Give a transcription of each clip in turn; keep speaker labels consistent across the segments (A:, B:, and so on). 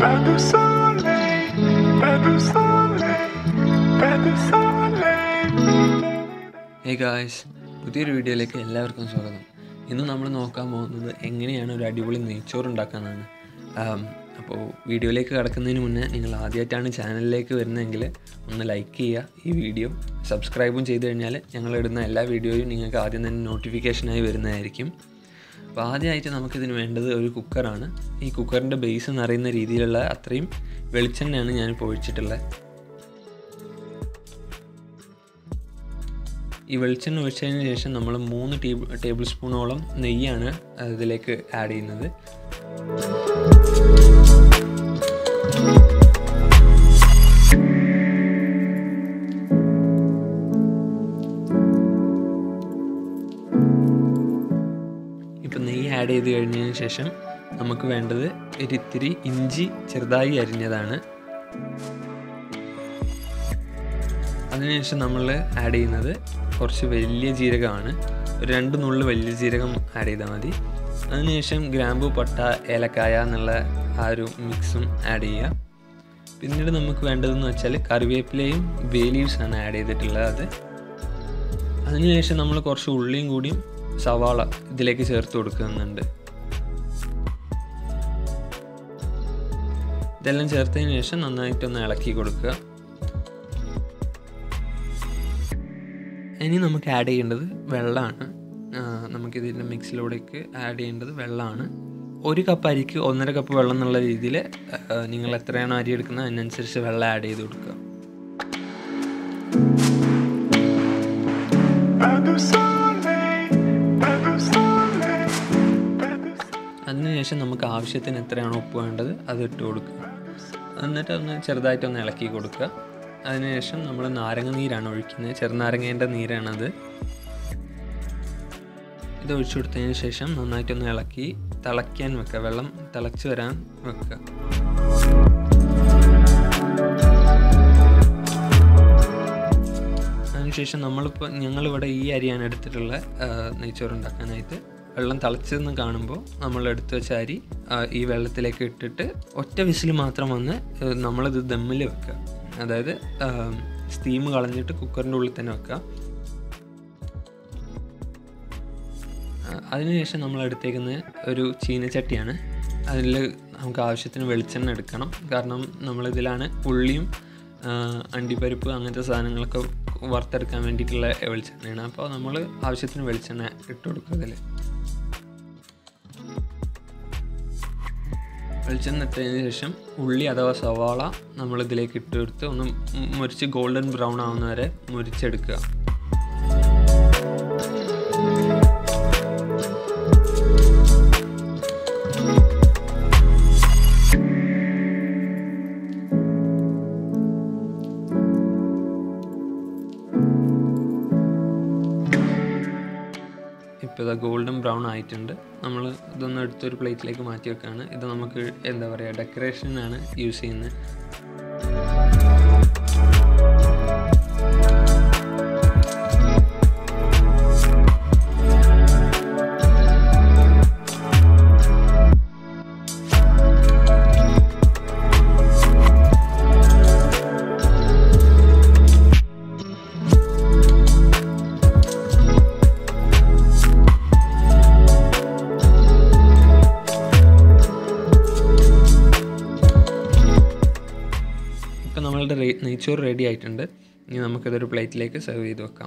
A: Pas de soleil, pas de soleil, pas de soleil.
B: Hey guys പുതിയൊരു വീഡിയോയിലേക്ക് എല്ലാവർക്കും സ്വാഗതം ഇന്ന് നമ്മൾ നോക്കാൻ പോകുന്നത് എങ്ങനെയാണ് ഒരു അടിപൊളി നെയ്ച്ചോറ് ഉണ്ടാക്കാമെന്നാണ് അപ്പോൾ വീഡിയോയിലേക്ക് കടക്കുന്നതിന് മുന്നേ നിങ്ങൾ ആദ്യമായിട്ടാണ് ചാനലിലേക്ക് വരുന്നതെങ്കിൽ ഒന്ന് ലൈക്ക് ചെയ്യുക ഈ വീഡിയോ സബ്സ്ക്രൈബും ചെയ്ത് കഴിഞ്ഞാൽ ഞങ്ങൾ ഇടുന്ന എല്ലാ വീഡിയോയും നിങ്ങൾക്ക് ആദ്യം തന്നെ നോട്ടിഫിക്കേഷനായി വരുന്നതായിരിക്കും അപ്പോൾ ആദ്യമായിട്ട് നമുക്കിതിന് വേണ്ടത് ഒരു കുക്കറാണ് ഈ കുക്കറിൻ്റെ ബേസ് എന്നറിയുന്ന രീതിയിലുള്ള അത്രയും വെളിച്ചെണ്ണയാണ് ഞാനിപ്പോൾ ഒഴിച്ചിട്ടുള്ളത് ഈ വെളിച്ചെണ്ണ ഒഴിച്ചതിന് ശേഷം നമ്മൾ മൂന്ന് ടേബിൾ ടേബിൾ സ്പൂണോളം നെയ്യാണ് ഇതിലേക്ക് ആഡ് ചെയ്യുന്നത് ഇപ്പം നെയ്യ് ആഡ് ചെയ്ത് കഴിഞ്ഞതിന് ശേഷം നമുക്ക് വേണ്ടത് ഒരിത്തിരി ഇഞ്ചി ചെറുതായി അരിഞ്ഞതാണ് അതിനുശേഷം നമ്മൾ ആഡ് ചെയ്യുന്നത് കുറച്ച് വലിയ ജീരകമാണ് ഒരു രണ്ട് നുള്ളു വലിയ ജീരകം ആഡ് ചെയ്താൽ മതി അതിനുശേഷം ഗ്രാമ്പു പട്ട ഏലക്കായ എന്നുള്ള ആ ഒരു മിക്സും ആഡ് ചെയ്യുക പിന്നീട് നമുക്ക് വേണ്ടതെന്ന് വെച്ചാൽ കറിവേപ്പിലയും ബേ ലീവ്സാണ് ആഡ് ചെയ്തിട്ടുള്ളത് അത് അതിനുശേഷം നമ്മൾ കുറച്ച് ഉള്ളിയും കൂടിയും സവാള ഇതിലേക്ക് ചേർത്ത് കൊടുക്കുന്നുണ്ട് ഇതെല്ലാം ചേർത്തതിന് ശേഷം നന്നായിട്ടൊന്ന് ഇളക്കി കൊടുക്കുക ഇനി നമുക്ക് ആഡ് ചെയ്യേണ്ടത് വെള്ളമാണ് നമുക്കിതിൻ്റെ മിക്സിലൂടേക്ക് ആഡ് ചെയ്യേണ്ടത് വെള്ളമാണ് ഒരു കപ്പ് അരിക്ക് ഒന്നര കപ്പ് വെള്ളം എന്നുള്ള രീതിയിൽ നിങ്ങൾ എത്രയാണോ അരി എടുക്കുന്നത് അതിനനുസരിച്ച് വെള്ളം ആഡ് ചെയ്ത് കൊടുക്കുക
A: Pas de soleil, pas de soleil, pas de soleil.
B: അതിനുശേഷം നമുക്ക് ആവശ്യത്തിന് എത്രയാണോ ഉപ്പ് വേണ്ടത് അത് ഇട്ട് കൊടുക്കുക എന്നിട്ട് ഒന്ന് ചെറുതായിട്ടൊന്ന് ഇളക്കി കൊടുക്കുക അതിനുശേഷം നമ്മൾ നാരങ്ങ നീരാണ് ഒഴിക്കുന്നത് ചെറുനാരങ്ങേൻ്റെ നീരാണത് ഇത് ഒഴിച്ചു കൊടുത്തതിന് ശേഷം നന്നായിട്ടൊന്ന് ഇളക്കി തിളയ്ക്കാൻ വെക്കുക വെള്ളം തിളച്ച് വരാൻ വെക്കുക അതിനുശേഷം നമ്മളിപ്പോൾ ഞങ്ങളിവിടെ ഈ അരിയാണ് എടുത്തിട്ടുള്ള നെയ്ച്ചോറ് ഉണ്ടാക്കാനായിട്ട് വെള്ളം തിളച്ചതെന്ന് കാണുമ്പോൾ നമ്മൾ എടുത്തു വെച്ച അരി ആ, ഈ വെള്ളത്തിലേക്ക് ഇട്ടിട്ട് ഒറ്റ വിസിൽ മാത്രം വന്ന് ഏഹ്, നമ്മളിത് ദമ്മിൽ വെക്കുക അതായത് സ്റ്റീം കളഞ്ഞിട്ട് കുക്കറിൻ്റെ ഉള്ളിൽ തന്നെ വെക്കുക ആ, അതിനുശേഷം നമ്മൾ എടുത്തേക്കുന്ന ഒരു ചീനച്ചട്ടിയാണ് അതിൽ നമുക്ക് ആവശ്യത്തിന് വെളിച്ചെണ്ണ എടുക്കണം കാരണം നമ്മളിതിലാണ് ഉള്ളിയും ആ, അണ്ടിപ്പരിപ്പ് അങ്ങനത്തെ സാധനങ്ങളൊക്കെ വറുത്തെടുക്കാൻ വേണ്ടിയിട്ടുള്ള വെളിച്ചെണ്ണയാണ് അപ്പോൾ നമ്മൾ ആവശ്യത്തിന് വെളിച്ചെണ്ണ ഇട്ട് കൊടുക്കുക അതിൽ വെളിച്ചെണ്ണ ഇട്ടതിന് ശേഷം ഉള്ളി അഥവാ സവാള നമ്മൾ ഇതിലേക്ക് ഇട്ട് കൊടുത്ത് ഒന്ന് മുരിച്ച് ഗോൾഡൻ ബ്രൗൺ ആവുന്ന വരെ മുരിച്ചെടുക്കുക ഇപ്പോൾ ഇത് ഗോൾഡൻ ബ്രൗൺ ആയിട്ടുണ്ട് നമ്മൾ ഇതൊന്ന് എടുത്തൊരു പ്ലേറ്റിലേക്ക് മാറ്റി വെക്കുകയാണ് ഇത് നമുക്ക് എന്താ പറയുക ഡെക്കറേഷനാണ് യൂസ് ചെയ്യുന്നത് ഇപ്പം നമ്മളുടെ റേ- നെയ്ച്ചോറ് റെഡി ആയിട്ടുണ്ട് ഇനി നമുക്കിതൊരു പ്ലേറ്റിലേക്ക് സെർവ് ചെയ്ത് വെക്കാം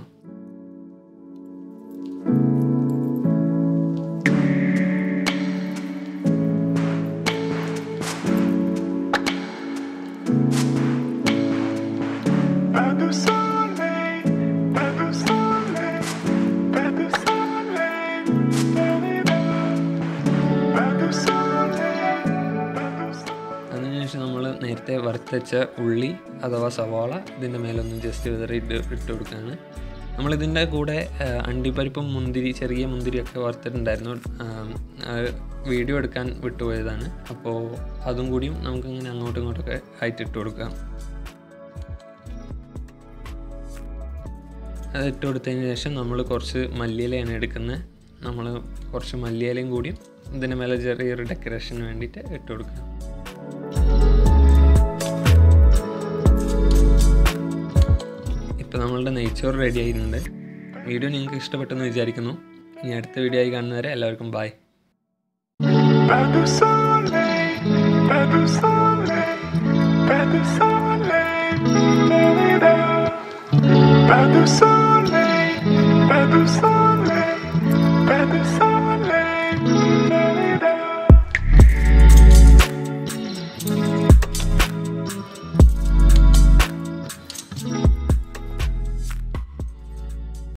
A: Pas de soleil, pas de soleil, pas de soleil. Pas de soleil, pas de soleil.
B: അതിനുശേഷം നമ്മൾ നേരത്തെ വറുത്തച്ച ഉള്ളി അഥവാ സവാള ഇതിൻ്റെ മേലൊന്ന് ജസ്റ്റ് വിതറിയിട്ട് ഇട്ട് കൊടുക്കുകയാണ് നമ്മളിതിൻ്റെ കൂടെ ആ, അണ്ടിപ്പരിപ്പും മുന്തിരി ചെറിയ മുന്തിരിയൊക്കെ വറുത്തിട്ടുണ്ടായിരുന്നു ആം, ആ, വീഡിയോ എടുക്കാൻ വിട്ടുപോയതാണ് അപ്പോൾ അതും കൂടിയും നമുക്കിങ്ങനെ അങ്ങോട്ടും ഇങ്ങോട്ടൊക്കെ ആയിട്ട് ഇട്ട് കൊടുക്കാം അത് ഇട്ട് കൊടുത്തതിന് ശേഷം നമ്മൾ കുറച്ച് മല്ലിയിലയാണ് എടുക്കുന്നത് നമ്മൾ കുറച്ച് മല്ലിയിലയും കൂടിയും ഇതിൻ്റെ മേലെ ചെറിയൊരു ഡെക്കറേഷന് വേണ്ടിയിട്ട് ഇട്ട് കൊടുക്കുക നെയ്ച്ചോറ് റെഡി ആയിട്ടുണ്ട് വീഡിയോ നിങ്ങൾക്ക് ഇഷ്ടപ്പെട്ടെന്ന് വിചാരിക്കുന്നു ഇനി അടുത്ത വീഡിയോ ആയി കാണുന്നവരെ എല്ലാവർക്കും bye
A: Pas de soleil, pas de soleil, pas de soleil, da-da-da. Pas de soleil, pas de soleil, pas de soleil.